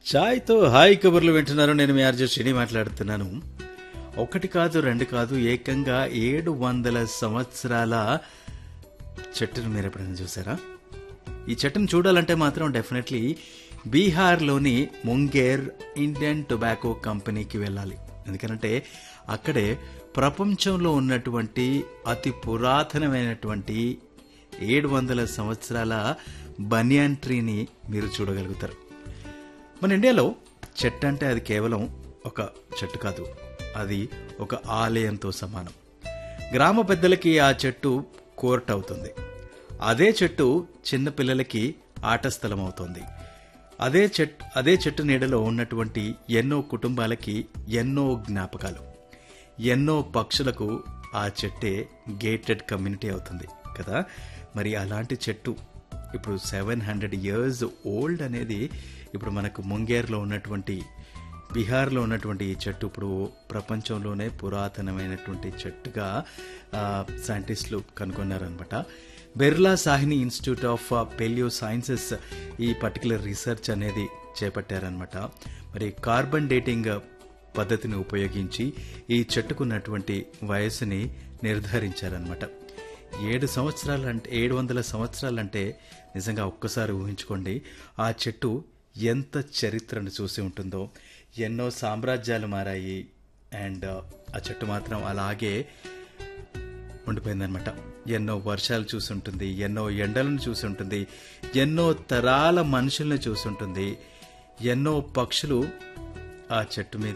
ఛాయ్తో hi కబుర్లు వింటున్నారు నేను మీ ఆర్జే శ్రీని మాట్లాడుతున్నాను ఒకటి కాదు రెండు కాదు ఏకంగా ఏడు వందల సంవత్సరాల చెట్టును మీరు ఎప్పుడైనా చూసారా ఈ చెట్టును చూడాలంటే మాత్రం డెఫినెట్లీ బీహార్లోని ముంగేర్ ఇండియన్ టొబాకో కంపెనీకి వెళ్ళాలి ఎందుకంటే అక్కడే ప్రపంచంలో ఉన్నటువంటి అతి పురాతనమైనటువంటి ఏడు వందల సంవత్సరాల బనియాన్ ట్రీని మీరు చూడగలుగుతారు మన ఇండియాలో చెట్టు అంటే అది కేవలం ఒక చెట్టు కాదు అది ఒక ఆలయంతో సమానం గ్రామ పెద్దలకి ఆ చెట్టు కోర్ట్ అవుతుంది అదే చెట్టు చిన్న పిల్లలకి ఆట స్థలం అవుతుంది అదే చెట్టు అదే చెట్టు నీడలో ఉన్నటువంటి ఎన్నో కుటుంబాలకి ఎన్నో జ్ఞాపకాలు ఎన్నో పక్షులకు ఆ చెట్టే గేటెడ్ కమ్యూనిటీ అవుతుంది కదా మరి అలాంటి చెట్టు ఇప్పుడు సెవెన్ హండ్రెడ్ ఇయర్స్ ఓల్డ్ అనేది ఇప్పుడు మనకు ముంగేర్లో ఉన్నటువంటి బీహార్లో ఉన్నటువంటి ఈ చెట్టు ఇప్పుడు ప్రపంచంలోనే పురాతనమైనటువంటి చెట్టుగా ఆ, సైంటిస్టులు కనుగొన్నారనమాట Birbal Sahni Institute of Palaeosciences ఈ పర్టికులర్ రీసెర్చ్ అనేది చేపట్టారనమాట మరి కార్బన్ డేటింగ్ పద్ధతిని ఉపయోగించి ఈ చెట్టుకున్నటువంటి వయసుని నిర్ధారించారనమాట ఏడు సంవత్సరాలు అంటే ఏడు వందల సంవత్సరాలు అంటే నిజంగా ఒక్కసారి ఊహించుకోండి ఆ చెట్టు ఎంత చరిత్రను చూసి ఉంటుందో ఎన్నో సామ్రాజ్యాలు మారాయి అండ్ ఆ చెట్టు మాత్రం అలాగే ఉండిపోయిందనమాట ఎన్నో వర్షాలు చూసుంటుంది ఎన్నో ఎండలను చూసుంటుంది ఎన్నో తరాల మనుషుల్ని చూసుంటుంది ఎన్నో పక్షులు ఆ చెట్టు మీద